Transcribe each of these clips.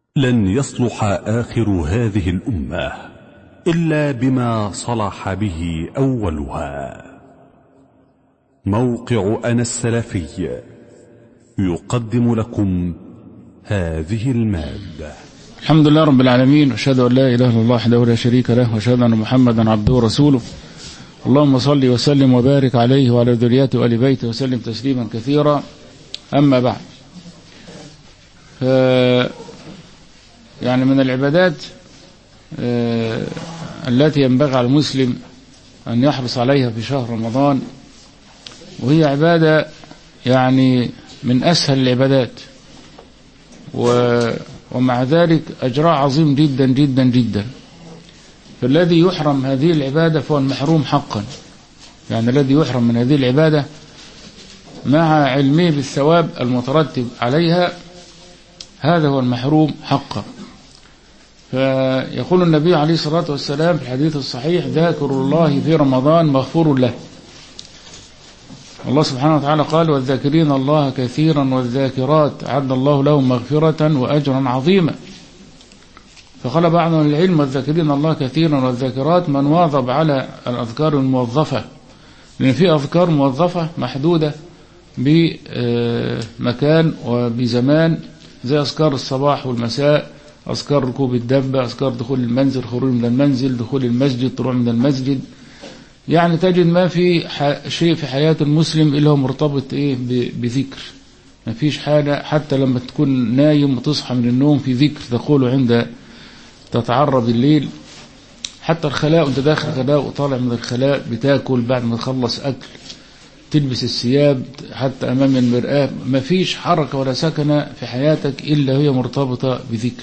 لن يصلح آخر هذه الأمة إلا بما صلح به أولها موقع أنا السلفي يقدم لكم هذه المادة الحمد لله رب العالمين واشهد ان لا اله الا الله وحده لا شريك له واشهد ان محمدا عبده ورسوله اللهم صل وسلم وبارك عليه وعلى ذريته وآل بيته وسلم تسليما كثيرا أما بعد ف يعني من العبادات آه التي ينبغي على المسلم أن يحرص عليها في شهر رمضان وهي عبادة يعني من أسهل العبادات و ومع ذلك أجراء عظيم جدا جدا جدا فالذي يحرم هذه العبادة فهو المحروم حقا يعني الذي يحرم من هذه العبادة مع علمه بالثواب المترتب عليها هذا هو المحروم حقا فيقول النبي عليه الصلاة والسلام في الحديث الصحيح ذاكر الله في رمضان مغفور له الله سبحانه وتعالى قال والذاكرين الله كثيرا والذاكرات عد الله لهم مغفرة وأجرا عظيما فقال بعض العلم والذاكرين الله كثيرا والذاكرات من واظب على الأذكار الموظفة لأن في أذكار موظفة محدودة بمكان وبزمان زي أذكار الصباح والمساء أذكار ركوب الدبة أذكار دخول المنزل خروج من المنزل دخول المسجد طلوع من المسجد يعني تجد ما في شيء في حياة المسلم إلا هو مرتبط إيه بذكر ما فيش حاجة حتى لما تكون نايم وتصحى من النوم في ذكر تقوله عند تتعرض الليل حتى الخلاء وانت داخل خلاء وطالع من الخلاء بتاكل بعد ما تخلص أكل تلبس الثياب حتى أمام المرآة ما فيش حركة ولا سكنة في حياتك إلا هي مرتبطة بذكر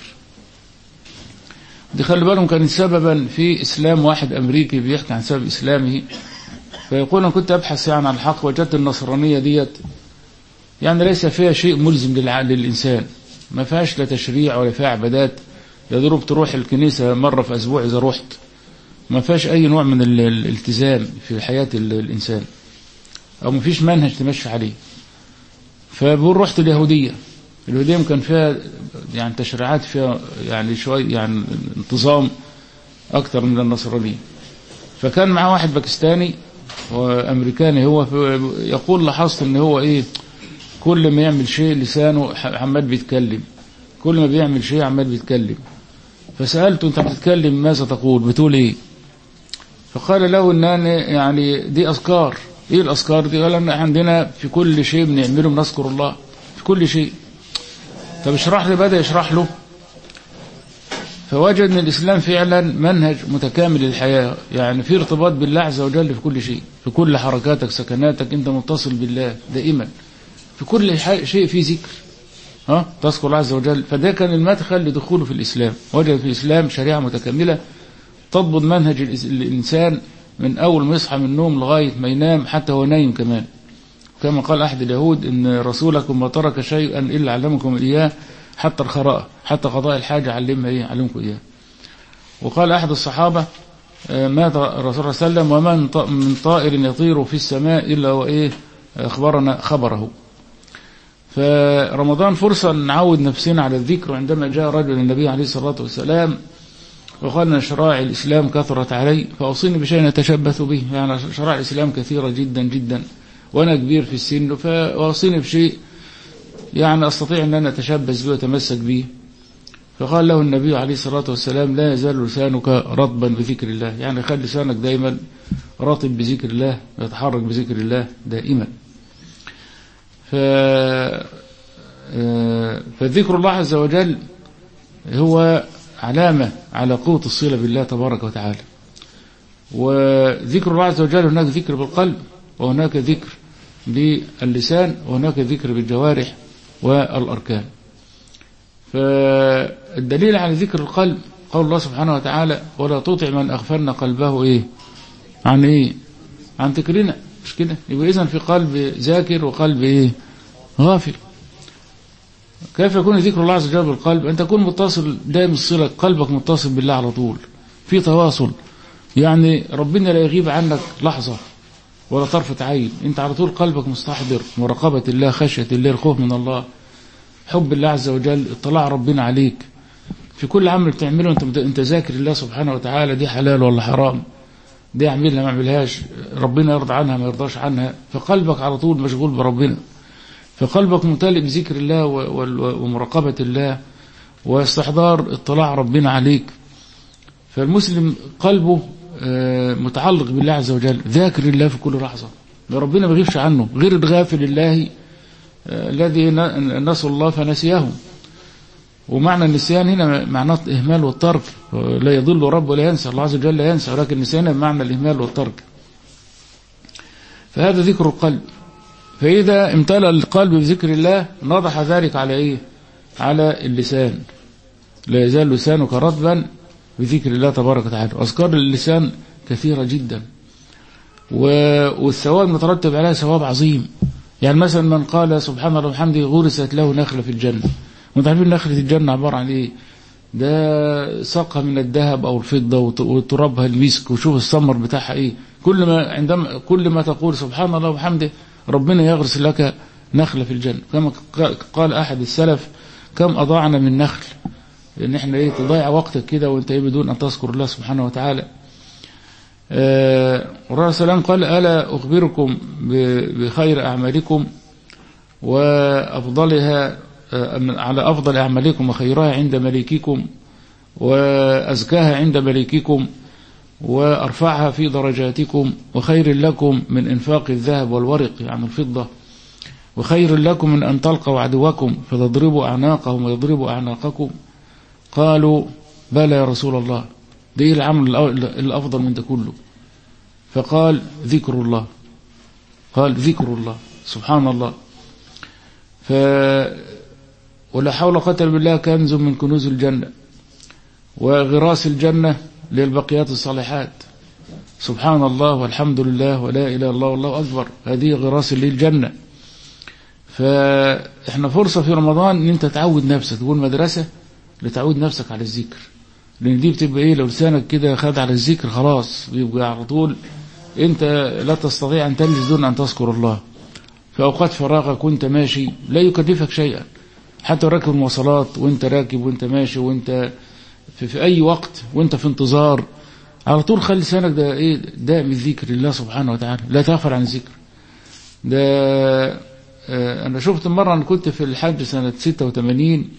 دي خلي بالهم كان سببا في إسلام واحد أمريكي بيحكي عن سبب إسلامه فيقول أنا كنت أبحث يعني عن الحق وجدت النصرانية ديت يعني ليس فيها شيء ملزم للإنسان ما فيهاش لا تشريع ولا فيها عبادات يضرب تروح الكنيسة مرة في أسبوع إذا رحت ما فيهاش أي نوع من الالتزام في حياة الإنسان أو ما فيش منهج تمشي عليه فبقول رحت اليهودية اليهودية كان فيها يعني تشريعات فيها يعني شوية يعني انتظام أكثر من النصرانية فكان معاه واحد باكستاني وأمريكاني هو يقول لاحظت إن هو إيه كل ما يعمل شيء لسانه عمال بيتكلم كل ما بيعمل شيء عمال بيتكلم فسألته أنت بتتكلم ماذا تقول بتقول إيه فقال له إن أنا يعني دي أذكار إيه الأذكار دي قال أن عندنا في كل شيء بنعمله بنذكر الله في كل شيء طب اشرح لي بدأ يشرح له فوجد ان الإسلام فعلا منهج متكامل للحياة يعني في ارتباط بالله عز وجل في كل شيء في كل حركاتك سكناتك انت متصل بالله دائما في كل شيء في ذكر ها تذكر الله عز وجل فده كان المدخل لدخوله في الإسلام وجد في الإسلام شريعة متكاملة تضبط منهج الإنسان من أول ما يصحى من النوم لغاية ما ينام حتى هو نايم كمان كما قال أحد اليهود إن رسولكم ما ترك شيئا إلا علمكم إياه حتى الخراء حتى قضاء الحاجة علمها إيه علمكم إياه وقال أحد الصحابة مات الرسول صلى الله عليه وسلم وما من طائر يطير في السماء إلا وإيه أخبرنا خبره فرمضان فرصة نعود نفسنا على الذكر عندما جاء رجل النبي عليه الصلاة والسلام وقال أن شرائع الإسلام كثرت علي فأوصيني بشيء نتشبث به يعني شرائع الإسلام كثيرة جدا جدا وأنا كبير في السن فأوصيني بشيء يعني أستطيع أن أنا أتشبث به وأتمسك به فقال له النبي عليه الصلاة والسلام لا يزال لسانك رطبا بذكر الله يعني خلي لسانك دائما رطب بذكر الله يتحرك بذكر الله دائما ف فذكر الله عز وجل هو علامة على قوة الصلة بالله تبارك وتعالى وذكر الله عز وجل هناك ذكر بالقلب وهناك ذكر باللسان وهناك ذكر بالجوارح والأركان فالدليل على ذكر القلب قول الله سبحانه وتعالى ولا تطع من أغفلنا قلبه إيه عن إيه عن ذكرنا مش كده يبقى إذن في قلب ذاكر وقلب إيه غافل كيف يكون ذكر الله عز وجل بالقلب أن تكون متصل دائم الصلة قلبك متصل بالله على طول في تواصل يعني ربنا لا يغيب عنك لحظة ولا طرفة عين انت على طول قلبك مستحضر مراقبة الله خشية الله الخوف من الله حب الله عز وجل اطلاع ربنا عليك في كل عمل بتعمله انت انت ذاكر الله سبحانه وتعالى دي حلال ولا حرام دي اعملها ما اعملهاش ربنا يرضى عنها ما يرضاش عنها فقلبك على طول مشغول بربنا فقلبك ممتلئ بذكر الله ومراقبة الله واستحضار اطلاع ربنا عليك فالمسلم قلبه متعلق بالله عز وجل ذاكر الله في كل لحظة ربنا ما يغيبش عنه غير الغافل الله الذي نسوا الله فنسيهم ومعنى النسيان هنا معناه إهمال والترك لا يضل رب ولا ينسى الله عز وجل لا ينسى ولكن النسيان بمعنى الإهمال والترك فهذا ذكر القلب فإذا امتلأ القلب بذكر الله نضح ذلك على إيه على اللسان لا يزال لسانك رطبا بذكر الله تبارك وتعالى أذكار اللسان كثيرة جدا والثواب مترتب عليها ثواب عظيم يعني مثلا من قال سبحان الله وبحمده غرست له نخلة في الجنة وانت عارفين نخلة الجنة عبارة عن ايه ده ساقها من الذهب او الفضة وترابها المسك وشوف الثمر بتاعها ايه كل ما عندما كل ما تقول سبحان الله وبحمده ربنا يغرس لك نخلة في الجنة كما قال احد السلف كم اضاعنا من نخل ان احنا ايه تضيع وقتك كده وانت ايه بدون ان تذكر الله سبحانه وتعالى آه الرسول سلام قال ألا أخبركم بخير أعمالكم وأفضلها آه على أفضل أعمالكم وخيرها عند مليككم وأزكاها عند مليككم وأرفعها في درجاتكم وخير لكم من إنفاق الذهب والورق يعني الفضة وخير لكم من أن تلقوا عدوكم فتضربوا أعناقهم ويضربوا أعناقكم قالوا بلى يا رسول الله ده ايه العمل الافضل من ده كله فقال ذكر الله قال ذكر الله سبحان الله ف ولا حول قتل بالله كنز من كنوز الجنة وغراس الجنة للبقيات الصالحات سبحان الله والحمد لله ولا إله إلا الله والله أكبر هذه غراس للجنة فإحنا فرصة في رمضان أن أنت تعود نفسك تقول مدرسة لتعود نفسك على الذكر لان دي بتبقى ايه لو لسانك كده خد على الذكر خلاص بيبقى على طول انت لا تستطيع ان تنجز دون ان تذكر الله في اوقات فراغك وانت ماشي لا يكلفك شيئا حتى راكب المواصلات وانت راكب وانت ماشي وانت في, في اي وقت وانت في انتظار على طول خلي لسانك ده ايه دائم الذكر لله سبحانه وتعالى لا تغفل عن الذكر ده اه انا شفت مره انا كنت في الحج سنه 86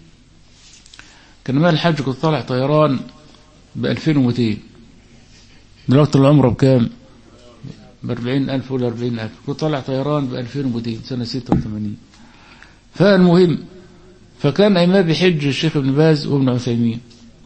كان مال الحج كنت طالع طيران ب 2200 دلوقتي العمره بكام؟ ب 40000 ولا 40000 كنت طالع طيران ب 2200 سنه 86 فالمهم فكان ايما بيحج الشيخ ابن باز وابن عثيمين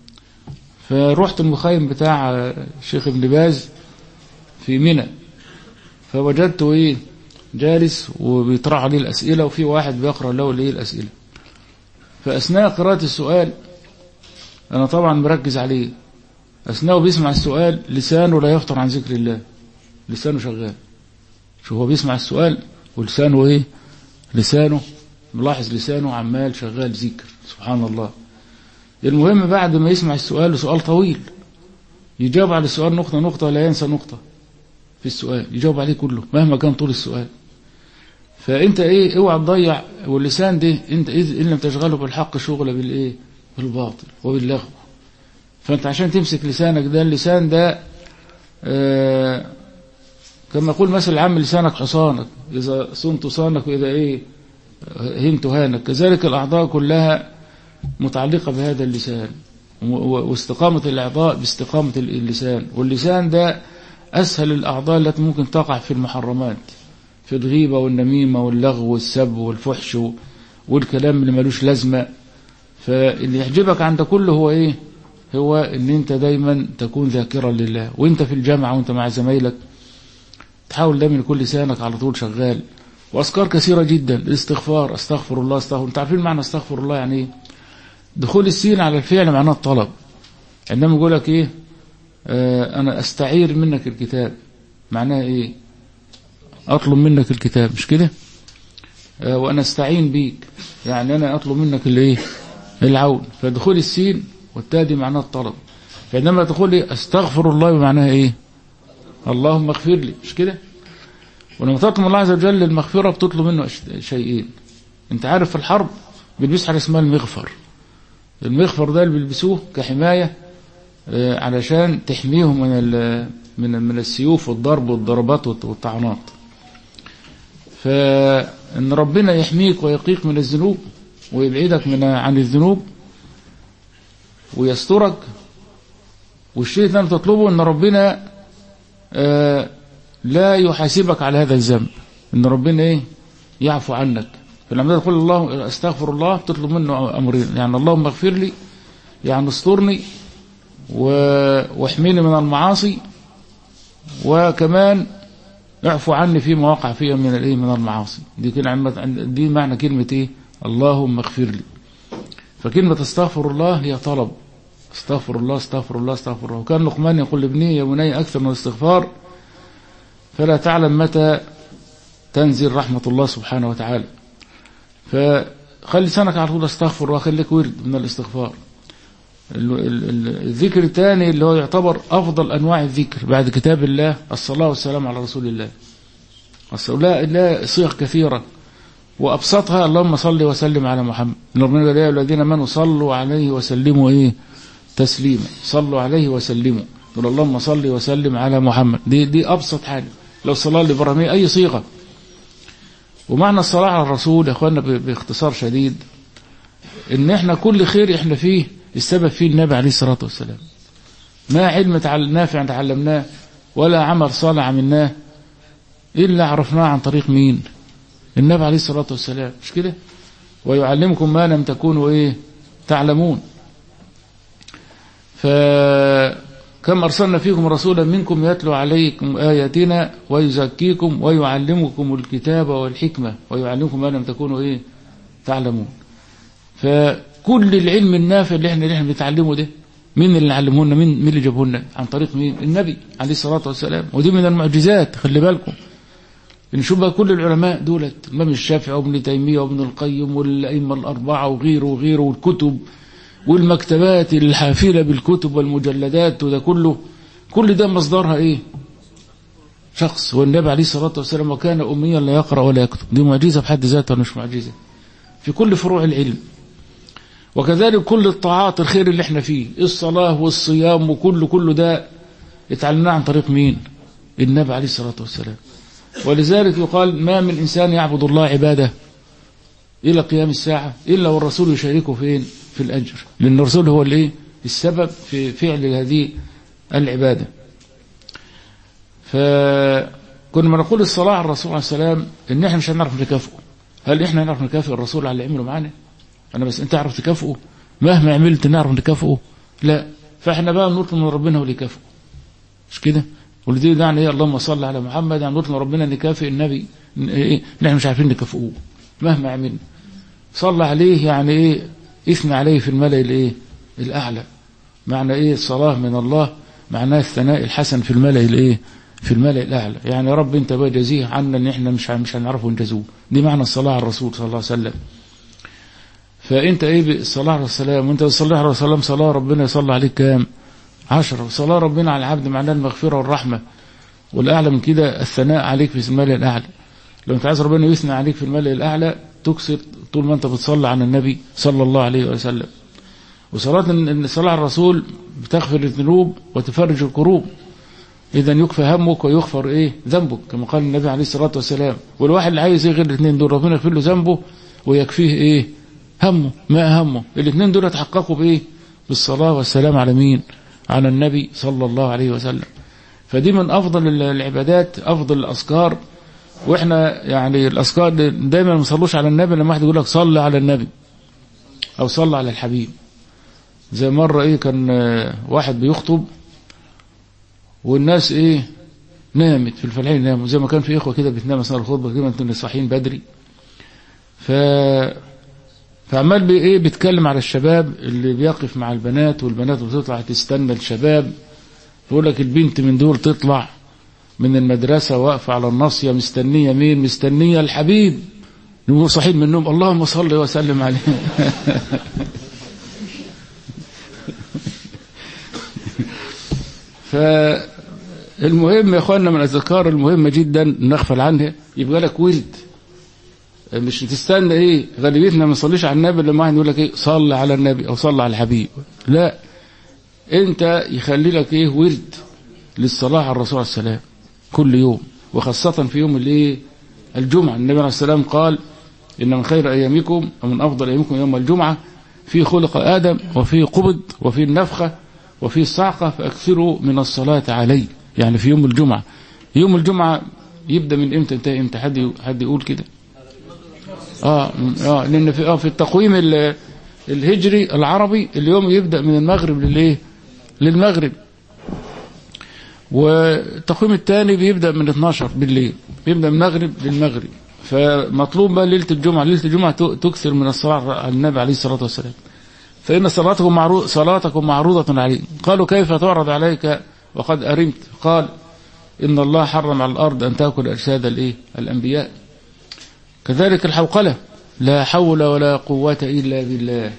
فروحت المخيم بتاع الشيخ ابن باز في منى فوجدته ايه جالس وبيطرح عليه الاسئله وفي واحد بيقرا له الايه الاسئله فاثناء قراءه السؤال أنا طبعا مركز عليه أثناء بيسمع السؤال لسانه لا يفطر عن ذكر الله لسانه شغال شو هو بيسمع السؤال ولسانه إيه لسانه ملاحظ لسانه عمال شغال ذكر سبحان الله المهم بعد ما يسمع السؤال سؤال طويل يجاوب على السؤال نقطة نقطة لا ينسى نقطة في السؤال يجاوب عليه كله مهما كان طول السؤال فانت ايه اوعى تضيع واللسان ده انت إيه ان لم تشغله بالحق شغله بالايه بالباطل وباللغو فانت عشان تمسك لسانك ده اللسان ده آه كما يقول مثل العام لسانك حصانك اذا صنت صانك واذا ايه هنت هانك كذلك الاعضاء كلها متعلقه بهذا اللسان واستقامه الاعضاء باستقامه اللسان واللسان ده اسهل الاعضاء التي ممكن تقع في المحرمات في الغيبه والنميمه واللغو والسب والفحش والكلام اللي ملوش لازمه فاللي يحجبك عند كله هو ايه هو ان انت دايما تكون ذاكرا لله وانت في الجامعة وانت مع زمايلك تحاول دايما يكون لسانك على طول شغال واذكار كثيرة جدا الاستغفار استغفر الله استغفر انت عارفين معنى استغفر الله يعني ايه دخول السين على الفعل معناه الطلب عندما يقول لك ايه آه انا استعير منك الكتاب معناه ايه اطلب منك الكتاب مش كده آه وانا استعين بيك يعني انا اطلب منك الايه العون فدخول السين والتادي معناه الطلب فعندما تقول لي استغفر الله بمعناها ايه اللهم اغفر لي مش كده ولما تطلب الله عز وجل المغفرة بتطلب منه شيئين انت عارف في الحرب بيلبس حاجه اسمها المغفر المغفر ده اللي بيلبسوه كحماية آه، علشان تحميهم من ال- من من السيوف والضرب والضربات والط- والطعنات فإن ربنا يحميك ويقيك من الذنوب ويبعدك من عن الذنوب ويسترك والشيء اللي أنت تطلبه أن ربنا آه، لا يحاسبك على هذا الذنب أن ربنا إيه يعفو عنك فلما تقول الله استغفر الله تطلب منه أمرين يعني اللهم اغفر لي يعني استرني و- واحميني من المعاصي وكمان اعفو عني فيما وقع فيها من الايه من المعاصي دي كده عمت- دي معنى كلمة ايه اللهم اغفر لي فكلمة استغفر الله هي طلب استغفر الله استغفر الله استغفر الله وكان لقمان يقول لابنه يا بني أكثر من الاستغفار فلا تعلم متى تنزل رحمة الله سبحانه وتعالى فخلي لسانك على طول استغفر الله خليك ورد من الاستغفار ال- ال- ال- الذكر الثاني اللي هو يعتبر أفضل أنواع الذكر بعد كتاب الله الصلاة والسلام على رسول الله الصلاة لا لا صيغ كثيرة وأبسطها اللهم صل وسلم على محمد إن ربنا قال يا أيها الذين آمنوا صلوا عليه وسلموا إيه تسليما صلوا عليه وسلموا قل اللهم صل وسلم على محمد دي دي أبسط حاجة لو الصلاة الإبراهيمية أي صيغة ومعنى الصلاة على الرسول يا أخوانا ب- باختصار شديد إن إحنا كل خير إحنا فيه السبب فيه النبي عليه الصلاة والسلام ما علم تعل- نافع تعلمناه ولا عمل صالح عملناه إلا عرفناه عن طريق مين النبي عليه الصلاة والسلام مش كده ويعلمكم ما لم تكونوا إيه تعلمون فكم أرسلنا فيكم رسولا منكم يتلو عليكم آياتنا ويزكيكم ويعلمكم الكتاب والحكمة ويعلمكم ما لم تكونوا إيه تعلمون فكل العلم النافع اللي احنا اللي احنا بنتعلمه ده مين اللي علمه لنا مين مين اللي جابه لنا عن طريق مين النبي عليه الصلاة والسلام ودي من المعجزات خلي بالكم نشوف بقى كل العلماء دولت الإمام الشافعي وابن تيمية وابن القيم والأئمة الأربعة وغيره وغيره والكتب والمكتبات الحافلة بالكتب والمجلدات وده كله كل ده مصدرها ايه شخص والنبي عليه الصلاة والسلام وكان أميا لا يقرأ ولا يكتب دي معجزة بحد ذاتها ولا مش معجزة في كل فروع العلم وكذلك كل الطاعات الخير اللي احنا فيه الصلاة والصيام وكل كل ده اتعلمناه عن طريق مين النبي عليه الصلاة والسلام ولذلك يقال ما من إنسان يعبد الله عبادة إلى قيام الساعة إلا والرسول يشاركه فين في الأجر لأن الرسول هو الايه السبب في فعل هذه العبادة فكنا ما نقول الصلاة على الرسول عليه السلام إن إحنا مش هنعرف نكافئه هل إحنا هنعرف نكافئ الرسول على اللي عمله معانا أنا بس أنت تعرف تكافئه مهما عملت نعرف نكافئه لا فإحنا بقى نطلب من ربنا هو اللي يكافئه مش كده ولذي ده يعني ايه اللهم صل على محمد يعني نطلب من ربنا ان يكافئ النبي إن ايه نحن مش عارفين نكافئوه مهما عملنا صلى عليه يعني ايه اثنى عليه في الملأ الايه الاعلى معنى ايه الصلاه من الله معناه الثناء الحسن في الملأ الايه في الملأ الاعلى يعني يا رب انت بقى جزيه عنا ان احنا مش مش هنعرفه نجزوه دي معنى الصلاه على الرسول صلى الله عليه وسلم فانت ايه بالصلاه على السلام وانت بتصلي على السلام صلاه ربنا يصلي عليك كام عشرة وصلاة ربنا على العبد معناه المغفرة والرحمة والأعلى من كده الثناء عليك في الملأ الأعلى لو أنت عايز ربنا يثنى عليك في الملأ الأعلى تكسر طول ما أنت بتصلي على النبي صلى الله عليه وسلم وصلاة إن صلاة على الرسول بتغفر الذنوب وتفرج الكروب إذا يكفى همك ويغفر إيه ذنبك كما قال النبي عليه الصلاة والسلام والواحد اللي عايز إيه غير الاثنين دول ربنا يغفر له ذنبه ويكفيه إيه همه ما همه الاثنين دول يتحققوا بإيه بالصلاة والسلام على مين على النبي صلى الله عليه وسلم فدي من أفضل العبادات أفضل الأذكار وإحنا يعني الأذكار دايما ما نصلوش على النبي لما واحد يقول لك صل على النبي أو صل على الحبيب زي مرة إيه كان واحد بيخطب والناس إيه نامت في الفلاحين ناموا زي ما كان في إخوة كده بتنام أثناء الخطبة كده أنتم صاحيين بدري ف فعمال بي ايه بيتكلم على الشباب اللي بيقف مع البنات والبنات بتطلع تستنى الشباب يقول لك البنت من دول تطلع من المدرسة واقفة على الناصية مستنية مين مستنية الحبيب نقول صحيح من النوم اللهم صل وسلم عليه فالمهم يا اخواننا من الاذكار المهمة جدا نغفل عنها يبقى لك ولد مش تستنى ايه غالبيتنا ما نصليش على النبي لما واحد يقول لك ايه صلي على النبي او صلي على الحبيب لا انت يخلي لك ايه ورد للصلاة على الرسول عليه السلام كل يوم وخاصة في يوم الايه الجمعة النبي عليه السلام قال إن من خير أيامكم ومن أفضل أيامكم يوم الجمعة في خلق آدم وفي قبض وفي النفخة وفي الصعقة فأكثروا من الصلاة عليه يعني في يوم الجمعة يوم الجمعة يبدأ من إمتى انتهي إمتى حد حد يقول كده آه آه لأن في آه في التقويم الهجري العربي اليوم يبدأ من المغرب للإيه للمغرب والتقويم الثاني بيبدأ من 12 بالليل بيبدأ من المغرب للمغرب فمطلوب بقى ليلة الجمعة ليلة الجمعة تكثر من الصلاة على النبي عليه الصلاة والسلام فإن صلاتكم معروض صلاتكم معروضة عليه قالوا كيف تعرض عليك وقد أرمت قال إن الله حرم على الأرض أن تأكل أجساد الإيه الأنبياء كذلك الحوقلة لا حول ولا قوة إلا بالله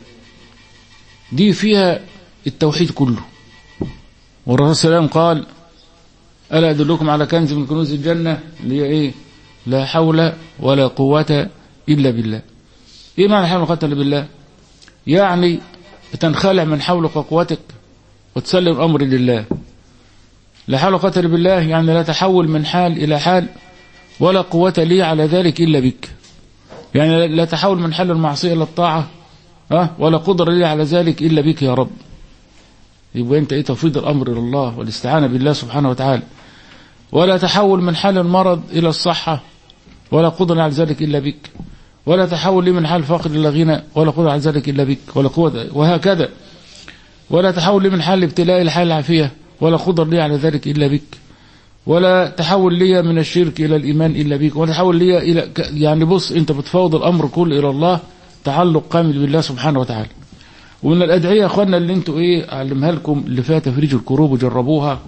دي فيها التوحيد كله والرسول صلى الله عليه وسلم قال ألا أدلكم على كنز من كنوز الجنة اللي هي إيه لا حول ولا قوة إلا بالله إيه معنى حول قوة إلا بالله يعني تنخلع من حولك وقوتك وتسلم الأمر لله لا حول ولا قوة إلا بالله يعني لا تحول من حال إلى حال ولا قوة لي على ذلك إلا بك يعني لا تحول من حال المعصية إلى الطاعة ها ولا قدرة لي على ذلك إلا بك يا رب يبقى أنت إيه تفويض الأمر إلى الله والاستعانة بالله سبحانه وتعالى ولا تحول من حال المرض إلى الصحة ولا قدرة على ذلك إلا بك ولا تحول لي من حال فقر إلى غنى ولا قدرة على ذلك إلا بك ولا قوة وهكذا ولا تحول لي من حال الابتلاء إلى حال العافية ولا قدرة لي على ذلك إلا بك ولا تحول لي من الشرك إلى الإيمان إلا بك ولا تحول لي إلى يعني بص أنت بتفوض الأمر كله إلى الله تعلق كامل بالله سبحانه وتعالى ومن الأدعية يا أخوانا اللي انتوا إيه أعلمها لكم اللي فيها تفريج الكروب وجربوها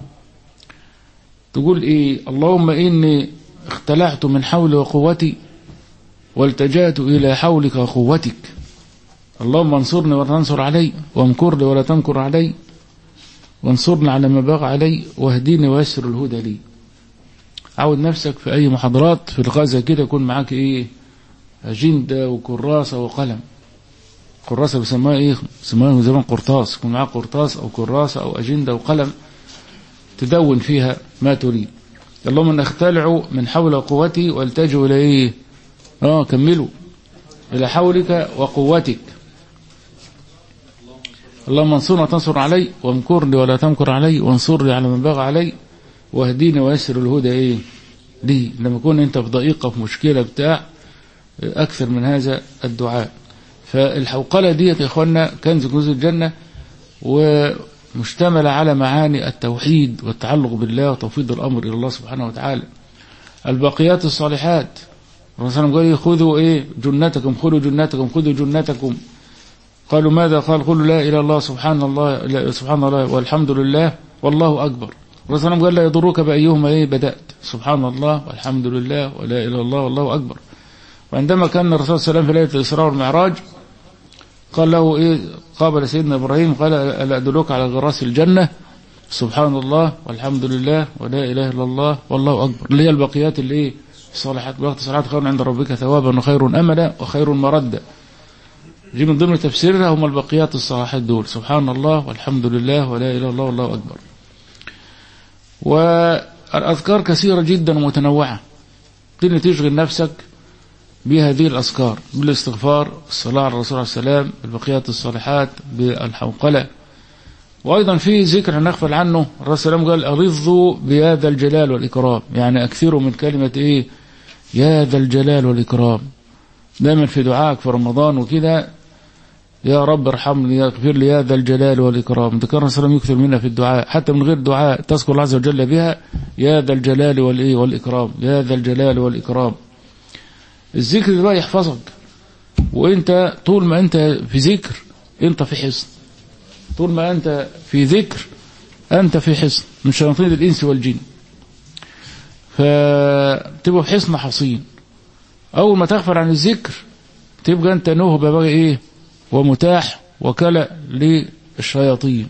تقول إيه اللهم إني اختلعت من حولي وقوتي والتجأت إلى حولك وقوتك اللهم انصرني ولا تنصر علي وامكر لي ولا تمكر علي وانصرني على ما بغى علي واهديني ويسر الهدى لي عود نفسك في أي محاضرات في الغازة كده يكون معاك إيه أجندة وكراسة وقلم كراسة بيسموها إيه بيسموها زمان قرطاس يكون معاك قرطاس أو كراسة أو أجندة وقلم تدون فيها ما تريد اللهم ان اختلع من حول قوتي والتجوا الى ايه اه كملوا الى حولك وقوتك اللهم انصرنا تنصر علي وامكر لي ولا تمكر علي وانصر لي على من بغى علي واهديني ويسر الهدى ايه لي لما يكون انت في ضيقه في مشكله بتاع اكثر من هذا الدعاء فالحوقله ديت يا اخوانا كنز كنوز الجنه و مشتملة على معاني التوحيد والتعلق بالله وتوفيض الأمر إلى الله سبحانه وتعالى الباقيات الصالحات الرسول قال خذوا إيه جنتكم خذوا جنتكم خذوا جنتكم قالوا ماذا قال قولوا لا إله إلا الله سبحان الله لا سبحان الله والحمد لله والله أكبر الرسول قال لا يضرك بأيهما إيه بدأت سبحان الله والحمد لله ولا إله إلا الله والله أكبر وعندما كان الرسول صلى الله عليه وسلم في ليلة الإسراء والمعراج قال له إيه قابل سيدنا إبراهيم قال ألا أدلوك على غراس الجنة سبحان الله والحمد لله ولا إله إلا الله والله أكبر اللي هي البقيات اللي إيه الصالحات وقت الصلاة خير عند ربك ثوابا وخير أملا وخير مردا دي من ضمن تفسيرها هم البقيات الصالحات دول سبحان الله والحمد لله ولا إله إلا الله والله أكبر والأذكار كثيرة جدا ومتنوعة دي تشغل نفسك بهذه الأذكار بالاستغفار الصلاة على الرسول عليه السلام البقيات الصالحات بالحوقلة وأيضا في ذكر نغفل عنه الرسول عليه قال أرضوا بيا ذا الجلال والإكرام يعني أكثروا من كلمة إيه يا ذا الجلال والإكرام دائما في دعائك في رمضان وكده يا رب ارحمني اغفر لي يا ذا الجلال والإكرام ذكر الرسول يكثر منها في الدعاء حتى من غير دعاء تذكر الله عز وجل بها يا ذا الجلال والإيه والإكرام يا ذا الجلال والإكرام الذكر ده بقى يحفظك وانت طول ما انت في ذكر انت في حصن طول ما انت في ذكر انت في حصن من شياطين الانس والجن فتبقى في حصن حصين اول ما تغفل عن الذكر تبقى انت نهبه بقى ايه ومتاح وكلا للشياطين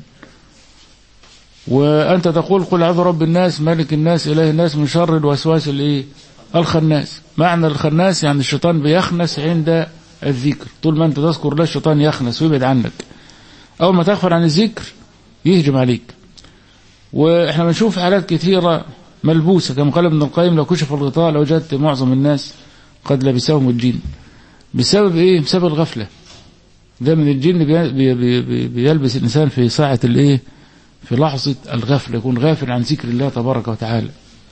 وانت تقول قل اعوذ رب الناس ملك الناس اله الناس من شر الوسواس الايه الخناس معنى الخناس يعني الشيطان بيخنس عند الذكر طول ما انت تذكر الله الشيطان يخنس ويبعد عنك اول ما تغفل عن الذكر يهجم عليك واحنا بنشوف حالات كثيرة ملبوسة كما قال ابن القيم لو كشف الغطاء لوجدت معظم الناس قد لبسهم الجن بسبب ايه بسبب الغفلة ده من الجن بي بي بي بيلبس الانسان في ساعة الايه في لحظة الغفلة يكون غافل عن ذكر الله تبارك وتعالى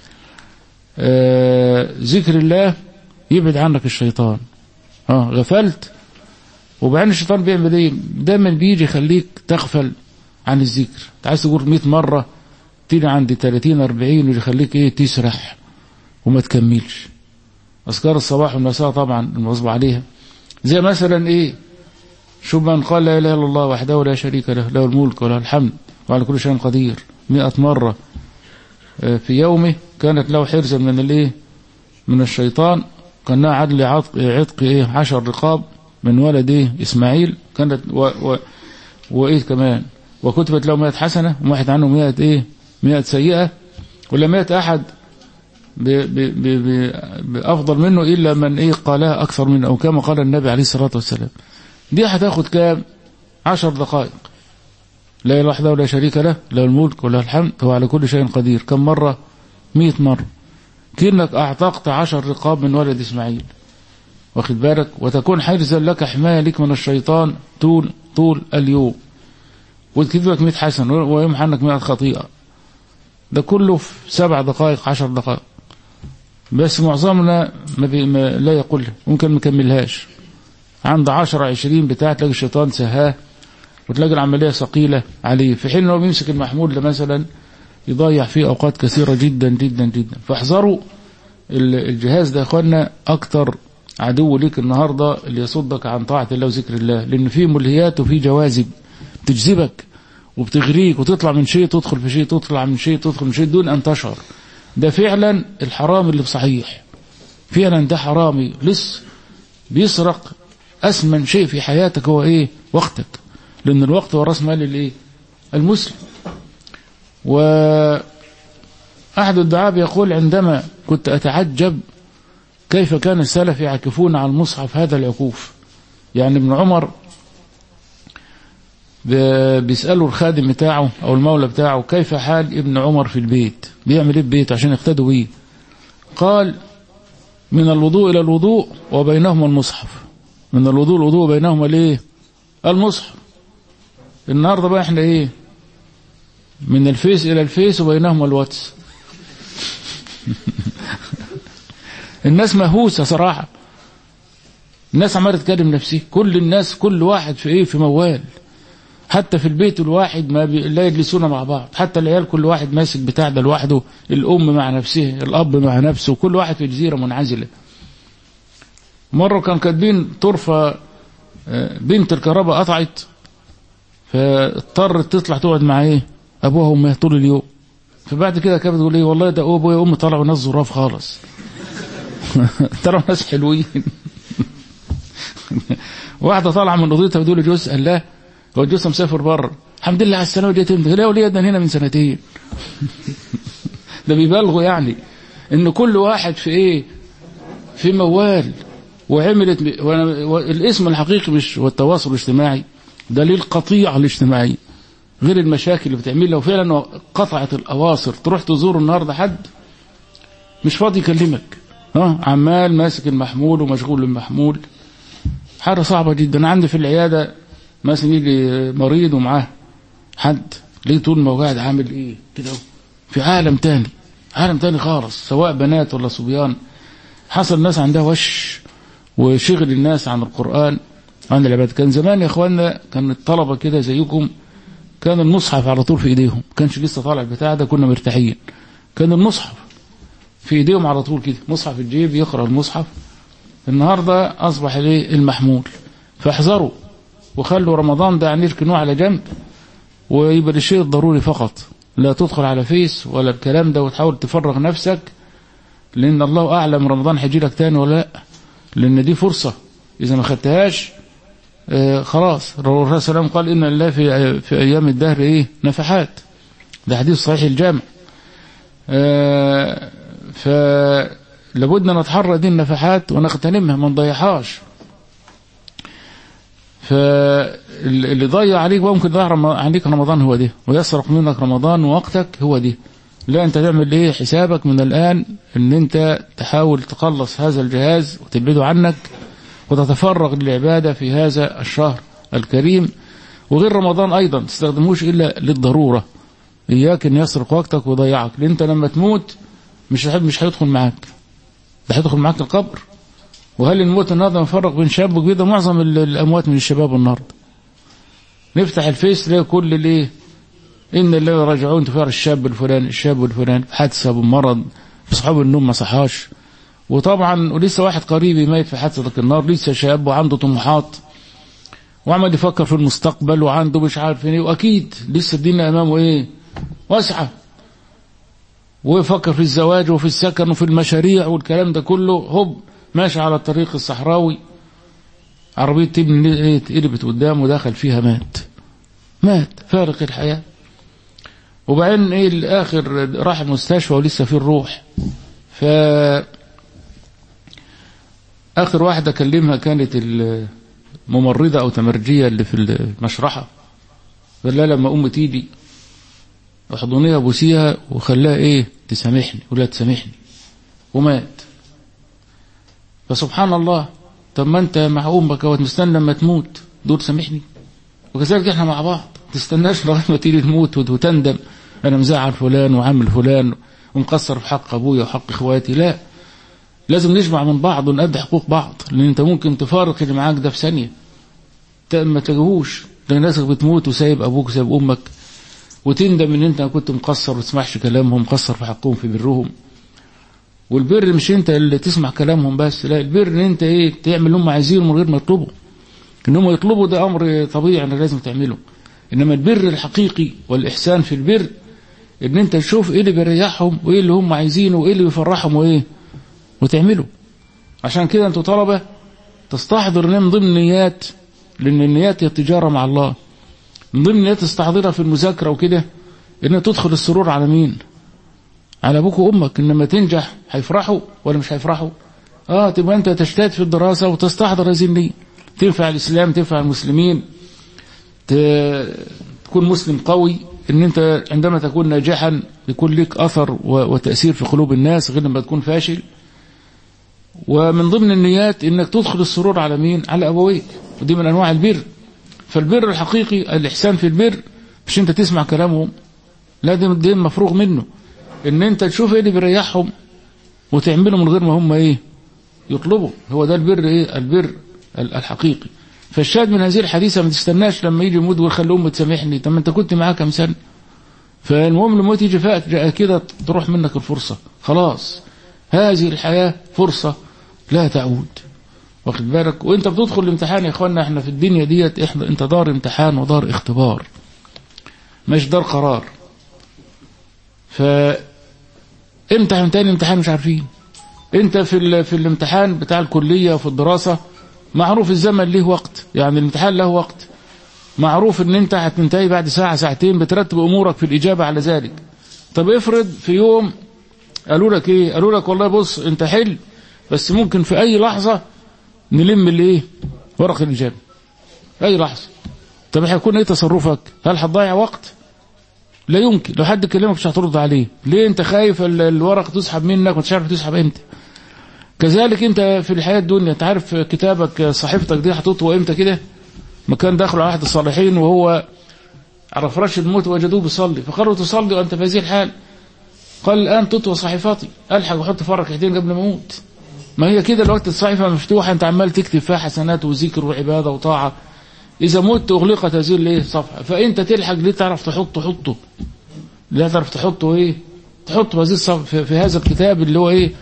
آه ذكر الله يبعد عنك الشيطان اه غفلت وبعدين الشيطان بيعمل ايه دايما بيجي يخليك تغفل عن الذكر انت عايز تقول 100 مرة تيجي عند 30 40 ويجي يخليك ايه تسرح وما تكملش اذكار الصباح والمساء طبعا المواظب عليها زي مثلا ايه شو من قال لا اله الا الله وحده لا شريك له له الملك وله الحمد وعلى كل شيء قدير 100 مرة في يومه كانت له حرزة من الايه من الشيطان كانها عدل عتق عتق ايه عشر رقاب من ولد ايه اسماعيل كانت و و وايه كمان وكتبت له 100 حسنة وواحد عنه 100 ايه 100 سيئة ولا 100 احد ب ب ب ب بافضل منه الا من ايه قالها اكثر منه او كما قال النبي عليه الصلاة والسلام دي هتاخد كام 10 دقائق لا اله وحده ولا شريك له له الملك وله الحمد هو على كل شيء قدير كم مرة 100 مرة كأنك أعتقت عشر رقاب من ولد إسماعيل واخد بالك وتكون حرزا لك حماية لك من الشيطان طول طول اليوم وتكتب لك 100 حسن ويمحى عنك 100 خطيئة ده كله في سبع دقائق عشر دقائق بس معظمنا ما, بي ما لا يقول ممكن ما كملهاش عند 10 20 بتاع تلاقي الشيطان سهاه وتلاقي العملية ثقيلة عليه في حين انه بيمسك المحمول ده مثلا يضيع فيه أوقات كثيرة جدا جدا جدا فاحذروا الجهاز ده يا اخوانا أكتر عدو ليك النهاردة اللي يصدك عن طاعة الله وذكر الله لأن فيه ملهيات وفيه جواذب بتجذبك وبتغريك وتطلع من شيء تدخل في شيء تطلع من شيء تدخل من شيء دون أن تشعر ده فعلا الحرام اللي بصحيح فعلا ده حرامي لسه بيسرق أثمن شيء في حياتك هو إيه وقتك لأن الوقت هو راس مال الإيه المسلم وأحد الدعاء يقول عندما كنت أتعجب كيف كان السلف يعكفون على المصحف هذا العكوف يعني ابن عمر بيسألوا الخادم بتاعه أو المولى بتاعه كيف حال ابن عمر في البيت بيعمل ايه ببيت عشان يقتدوا بيه قال من الوضوء إلى الوضوء وبينهما المصحف من الوضوء الوضوء بينهما الايه المصحف النهارده بقى احنا ايه من الفيس الى الفيس وبينهما الواتس الناس مهووسه صراحه الناس عماله تكلم نفسها كل الناس كل واحد في ايه في موال حتى في البيت الواحد ما بي... لا يجلسون مع بعض حتى العيال كل واحد ماسك بتاع ده لوحده الام مع نفسها الاب مع نفسه كل واحد في جزيره منعزله مره كان كاتبين طرفه بنت الكهرباء قطعت فاضطرت تطلع تقعد مع ايه ابوها وامها طول اليوم فبعد كده كانت بتقول ايه والله ده ابويا وامي طلعوا ناس ظراف خالص ترى ناس حلوين واحده طالعه من اوضتها بتقول لجوزها قال لا هو جوزها مسافر بره الحمد لله على السلامه دي تمت لا وليه ده هنا من سنتين ده بيبالغوا يعني ان كل واحد في ايه في موال وعملت الاسم الحقيقي مش والتواصل الاجتماعي ده للقطيعه الاجتماعيه غير المشاكل اللي بتعمل لو فعلا قطعت الاواصر تروح تزور النهارده حد مش فاضي يكلمك ها عمال ماسك المحمول ومشغول بالمحمول حاجه صعبه جدا عندي في العياده مثلا يجي مريض ومعاه حد ليه طول ما هو قاعد عامل ايه كده في عالم تاني عالم تاني خالص سواء بنات ولا صبيان حصل ناس عندها وش وشغل الناس عن القرآن عن العباد كان زمان يا اخوانا كان الطلبة كده زيكم كان المصحف على طول في ايديهم كانش لسه طالع البتاع ده كنا مرتاحين كان المصحف في ايديهم على طول كده مصحف في الجيب يقرأ المصحف النهاردة اصبح ليه المحمول فاحذروا وخلوا رمضان ده نركنوه على جنب ويبقى الشيء الضروري فقط لا تدخل على فيس ولا الكلام ده وتحاول تفرغ نفسك لان الله اعلم رمضان هيجي لك تاني ولا لا لان دي فرصة اذا ما خدتهاش آه خلاص الرسول صلى الله عليه وسلم قال ان الله في في ايام الدهر ايه نفحات ده حديث صحيح الجامع آه لابد نتحرى دي النفحات ونغتنمها ما نضيعهاش فاللي ضيع عليك ممكن يضيع رم- عليك رمضان هو ده ويسرق منك رمضان ووقتك هو ده لا انت تعمل ايه حسابك من الان ان انت تحاول تخلص هذا الجهاز وتبعده عنك وتتفرغ للعبادة في هذا الشهر الكريم وغير رمضان ايضا تستخدموش الا للضرورة اياك ان يسرق وقتك ويضيعك لان انت لما تموت مش هيحب مش هيدخل معاك ده هيدخل معاك القبر وهل الموت النهارده مفرق بين شاب وكبير ده معظم ال- الاموات من الشباب النهارده نفتح الفيس تلاقي كل الايه ان اللي راجعون تفار الشاب الفلاني الشاب الفلاني حادثه بمرض في صحاب النوم ما صحاش وطبعا ولسه واحد قريبي ميت في حادثه النار لسه شاب وعنده طموحات وعمال يفكر في المستقبل وعنده مش عارف ايه واكيد لسه الدنيا امامه ايه واسعه ويفكر في الزواج وفي السكن وفي المشاريع والكلام ده كله هوب ماشي على الطريق الصحراوي عربية تبني ايه اتقلبت قدامه ودخل فيها مات مات فارق الحياة وبعدين ايه الاخر راح المستشفى ولسه فيه الروح ف اخر واحدة كلمها كانت الممرضة او تمرجية اللي في المشرحة قال لها لما ام تيجي احضنيها بوسيها وخلاها ايه تسامحني ولا تسامحني ومات فسبحان الله طب ما انت مع امك اهوت مستني لما تموت دول سامحني وكذلك احنا مع بعض تستناش لغايه ما تيجي تموت وت- وتندم انا مزعل فلان وعامل فلان ومقصر في حق ابويا وحق اخواتي لا لازم نجمع من بعض ونأدي حقوق بعض لان انت ممكن تفارق اللي معاك ده في ثانيه ت- ما تلاقيهوش لان ناسك بتموت وسايب ابوك وسايب امك وتندم ان انت كنت مقصر وما تسمعش كلامهم مقصر في حقهم في برهم والبر مش انت اللي تسمع كلامهم بس لا البر ان انت ايه تعمل اللي هم عايزينه من غير ما يطلبوا ان هم يطلبوا ده امر طبيعي انك لازم تعمله انما البر الحقيقي والاحسان في البر ان انت تشوف ايه اللي بيريحهم وايه اللي هم عايزينه وايه اللي بيفرحهم وايه وتعمله عشان كده انتوا طلبه تستحضر إن من ضمن النيات لان النيات هي التجاره مع الله من ضمن النيات تستحضرها في المذاكره وكده ان تدخل السرور على مين على ابوك وامك انما تنجح هيفرحوا ولا مش هيفرحوا اه تبقى انت تجتهد في الدراسه وتستحضر هذه النيه تنفع الاسلام تنفع المسلمين ت- تكون مسلم قوي ان انت عندما تكون ناجحا يكون لك اثر و- وتاثير في قلوب الناس غير لما تكون فاشل ومن ضمن النيات انك تدخل السرور على مين على ابويك ودي من انواع البر فالبر الحقيقي الاحسان في البر مش انت تسمع كلامهم لا ده ده مفروغ منه ان انت تشوف ايه اللي بيريحهم وتعمله من غير ما هم ايه يطلبوا هو ده البر ايه البر ال- الحقيقي فالشاهد من هذه الحديثة ما تستناش لما يجي يموت ويخلي امه تسامحني طب ما انت كنت معاه كام سنه فالمهم لما تيجي فجأة كده تروح منك الفرصة خلاص هذه الحياة فرصة لا تعود واخد بالك وانت بتدخل الامتحان يا اخوانا احنا في الدنيا ديت احنا انت دار امتحان ودار اختبار مش دار قرار ف امتحن تاني امتحان مش عارفين انت في ال... في الامتحان بتاع الكلية وفي الدراسة معروف الزمن له وقت يعني الامتحان له وقت معروف ان انت هتنتهي بعد ساعة ساعتين بترتب امورك في الاجابة على ذلك طب افرض في يوم قالوا لك ايه قالوا لك والله بص انت حل بس ممكن في اي لحظة نلم الايه ورق الاجابة اي لحظة طب هيكون ايه تصرفك هل هتضيع وقت لا يمكن لو حد كلمك مش هترد عليه ليه انت خايف ال- الورق تسحب منك ومش عارف تسحب امتى كذلك انت في الحياة الدنيا انت عارف كتابك صحيفتك دي هتطوى امتى كده مكان داخل على احد الصالحين وهو على فراش الموت وجدوه بيصلي فقالوا تصلي وانت في هذه الحال قال الان تطوى صحيفتي الحق وحط فيها ركعتين قبل ما اموت ما هي كده الوقت الصحيفه مفتوحه انت عمال تكتب فيها حسنات وذكر وعباده وطاعه اذا مت اغلقت هذه الايه الصفحه فانت تلحق ليه تعرف تحطه حطه لا تعرف تحطه ايه تحطه هذه الصفحه في, في هذا الكتاب اللي هو ايه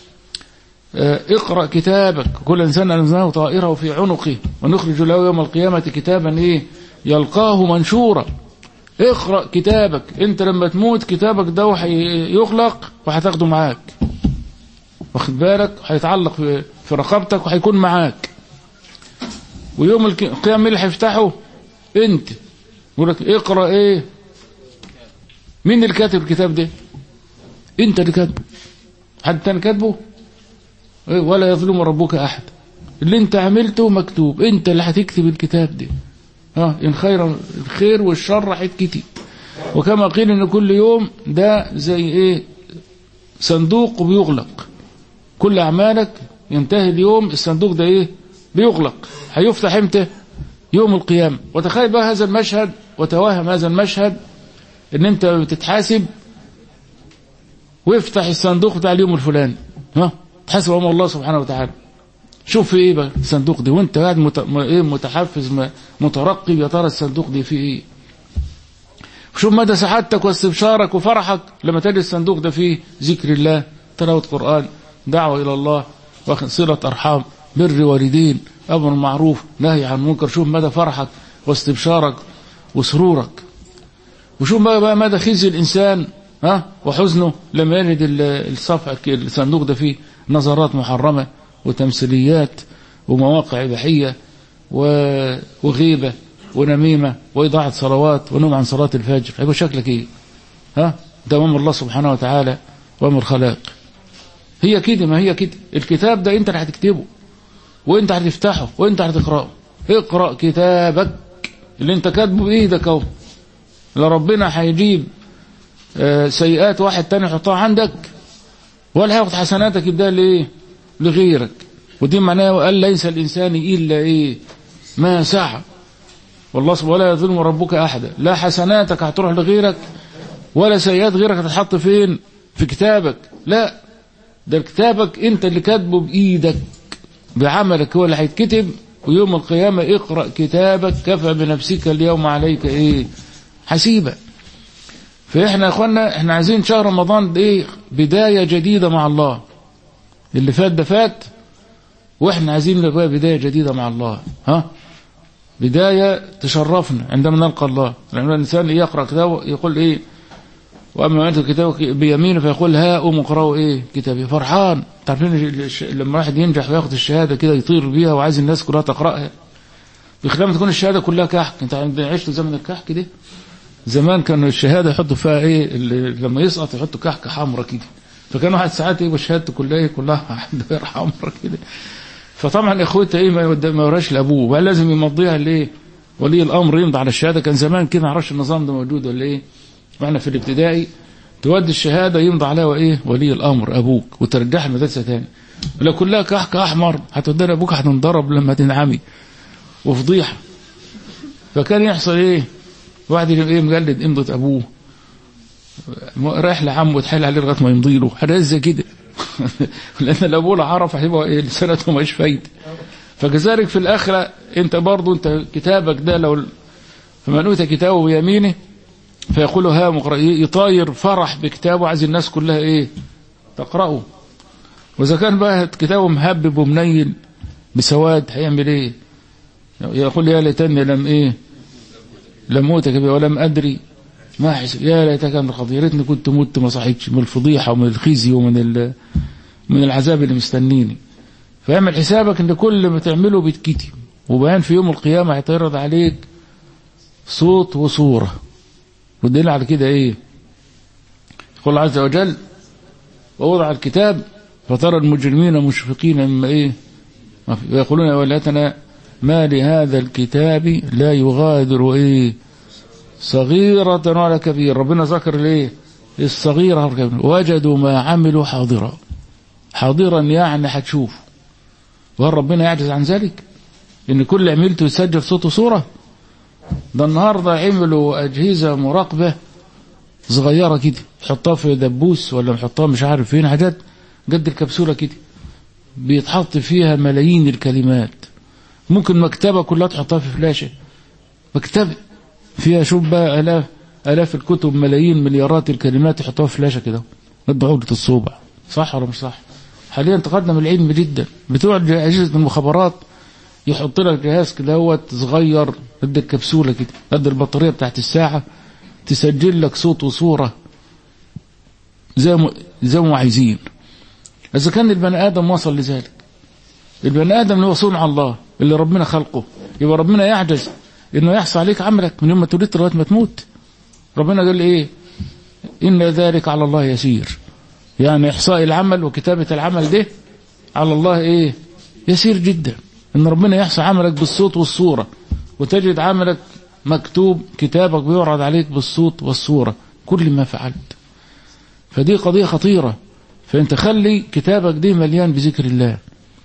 آه، اقرأ كتابك كل إنسان أنزلناه طائره في عنقه ونخرج له يوم القيامة كتابا إيه يلقاه منشورا اقرأ كتابك انت لما تموت كتابك ده وحي- يغلق وهتاخده معاك واخد بالك هيتعلق في في رقبتك وهيكون معاك ويوم الك- القيامة مين اللي هيفتحه انت يقول لك اقرأ ايه مين اللي كاتب الكتاب ده انت اللي كاتبه حد تاني كاتبه إيه؟ ولا يظلم ربك أحد اللي انت عملته مكتوب انت اللي هتكتب الكتاب ده ها ان خير الخير والشر هيتكتب وكما قيل ان كل يوم ده زي ايه صندوق بيغلق كل اعمالك ينتهي اليوم الصندوق ده ايه بيغلق هيفتح امتى يوم القيامة وتخيل بقى هذا المشهد وتوهم هذا المشهد ان انت بتتحاسب وافتح الصندوق بتاع اليوم الفلاني ها تحاسب امام الله سبحانه وتعالى شوف في ايه بقى الصندوق ده وانت قاعد مت... م- ايه متحفز م- مترقب يا ترى الصندوق ده فيه ايه شوف مدى سعادتك واستبشارك وفرحك لما تجد الصندوق ده فيه ذكر الله تلاوة قرآن دعوة إلى الله وصلة أرحام بر والدين أمر معروف نهي عن منكر شوف مدى فرحك واستبشارك وسرورك وشوف بقى, بقى مدى خزي الإنسان ها وحزنه لما يجد ال- الصفحة ك- الصندوق ده فيه نظرات محرمة وتمثيليات ومواقع إباحية و- وغيبة ونميمة وإضاعة صلوات ونوم عن صلاة الفجر هيبقى شكلك إيه ها ده أمر الله سبحانه وتعالى وأمر الخلاق هي كده ما هي كده الكتاب ده أنت اللي هتكتبه وأنت هتفتحه وأنت هتقرأه اقرأ كتابك اللي أنت كاتبه بإيدك أهو لا ربنا هيجيب آه، سيئات واحد تاني يحطها عندك ولا هياخد حسناتك يبدأ لإيه لغيرك ودي معناه وقال ليس الإنسان إلا إيه ما سعى والله سبحانه ولا يظلم ربك أحدا لا حسناتك هتروح لغيرك ولا سيئات غيرك هتتحط فين في كتابك لا ده كتابك انت اللي كاتبه بإيدك بعملك هو اللي هيتكتب ويوم القيامة اقرأ كتابك كفى بنفسك اليوم عليك ايه حسيبة فاحنا يا اخوانا احنا عايزين شهر رمضان ده ايه بداية جديدة مع الله اللي فات ده فات واحنا عايزين نبقى بداية جديدة مع الله ها بداية تشرفنا عندما نلقى الله لأن الإنسان يقرأ كتابه يقول إيه وأما أنت كتابك بيمينه فيقول ها أم اقرأوا إيه كتابي فرحان تعرفين الش- لما واحد ينجح وياخد الشهادة كده يطير بيها وعايز الناس كلها تقرأها بخلاف ما تكون الشهادة كلها كحك أنت عند- عشت زمن الكحك ده زمان كانوا الشهادة يحطوا فيها إيه اللي لما يسقط يحطوا كحكة حمرا كده فكان واحد ساعات يبقى شهادته كلها إيه كلها دايرة حمرا كده فطبعا اخوته ايه ما يود- ما وراش لابوه بقى لازم يمضيها ليه ولي الامر يمضي على الشهاده كان زمان كده ما اعرفش النظام ده موجود ولا ايه واحنا في الابتدائي تودي الشهاده يمضي عليها وايه ولي الامر ابوك وترجعها المدرسه تاني لو كلها كحك احمر هتوديها لابوك هتنضرب لما تنعمي وفضيحه فكان يحصل ايه واحد يجي ايه مجلد امضه ابوه رايح لعمه وتحايل عليه لغايه ما يمضي له حاجه زي كده لان الابوه لو عرف هيبقى ايه لسنته مش فايده فكذلك في الاخره انت برضو انت كتابك ده لو فمن اوتى كتابه بيمينه فيقول ها مقرأ يطاير فرح بكتابه عايز الناس كلها ايه تقرأه واذا كان بقى كتابه مهبب ومنيل بسواد هيعمل ايه يقول يا ليتني لم ايه لم اوتك به ولم ادري ما حسب يا ليتك كان القضية يا ريتني كنت مت ما صحيتش من الفضيحة ومن الخزي ومن ال- من العذاب اللي مستنيني فاعمل حسابك ان كل ما تعمله بيتكتب وبيان في يوم القيامة هيتعرض عليك صوت وصورة والدليل على كده ايه يقول الله عز وجل ووضع الكتاب فترى المجرمين مشفقين مما ايه ما في- ويقولون يا ويلتنا ما لهذا الكتاب لا يغادر ايه صغيرة ولا كبيرة ربنا ذكر ليه الصغيرة والكبيرة وجدوا ما عملوا حاضرا حاضرا يعني هتشوف وهل ربنا يعجز عن ذلك ان كل عملته يسجل صوت وصورة ده النهاردة عملوا أجهزة مراقبة صغيرة كده يحطها في دبوس ولا يحطها مش عارف فين حاجات قد الكبسولة كده بيتحط فيها ملايين الكلمات ممكن مكتبة كلها تحطها في فلاشة مكتبة فيها شوف بقى آلاف آلاف الكتب ملايين مليارات الكلمات يحطوها في فلاشة كده قد عقدة الصوبع صح ولا مش صح حاليا تقدم العلم جدا بتوع أجهزة المخابرات يحط لك جهاز كده هو صغير قد الكبسولة كده قد البطارية بتاعت الساعة تسجل لك صوت وصورة زي ما زي ما عايزين إذا كان البني آدم وصل لذلك البني آدم اللي هو صنع الله اللي ربنا خلقه يبقى ربنا يعجز إنه يحصى عليك عملك من يوم ما تولدت لغاية ما تموت ربنا قال إيه إن ذلك على الله يسير يعني إحصاء العمل وكتابة العمل ده على الله ايه يسير جدا ان ربنا يحصى عملك بالصوت والصورة وتجد عملك مكتوب كتابك بيعرض عليك بالصوت والصورة كل ما فعلت فدي قضية خطيرة فانت خلي كتابك دي مليان بذكر الله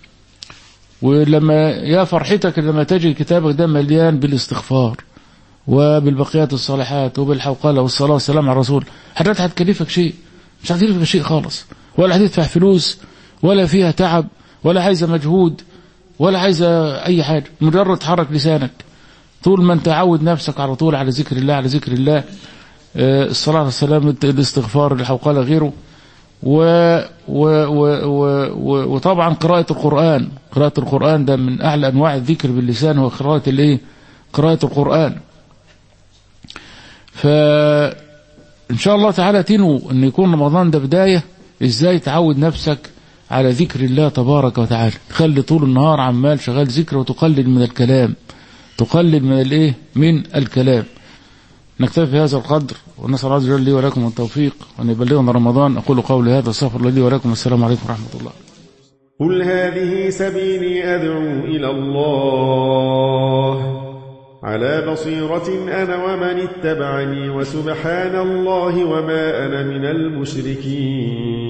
ولما يا فرحتك لما تجد كتابك ده مليان بالاستغفار وبالبقيات الصالحات وبالحوقلة والصلاة والسلام على الرسول حاجات هتكلفك شيء مش هتكلفك شيء خالص ولا هتدفع فلوس ولا فيها تعب ولا عايزة مجهود ولا عايزة أي حاجة مجرد تحرك لسانك طول ما انت عود نفسك على طول على ذكر الله على ذكر الله الصلاة والسلام الاستغفار الحوقلة غيره و و و و و وطبعا قراءة القرآن قراءة القرآن ده من أعلى أنواع الذكر باللسان هو قراءة الإيه قراءة القرآن فإن شاء الله تعالى تنو أن يكون رمضان ده بداية إزاي تعود نفسك على ذكر الله تبارك وتعالى تخلي طول النهار عمال شغال ذكر وتقلل من الكلام تقلل من الايه من الكلام نكتفي بهذا القدر ونسأل الله عز وجل لي ولكم التوفيق وأن يبلغنا رمضان أقول قولي هذا استغفر الله لي ولكم السلام عليكم ورحمة الله قل هذه سبيلي أدعو إلى الله على بصيرة أنا ومن اتبعني وسبحان الله وما أنا من المشركين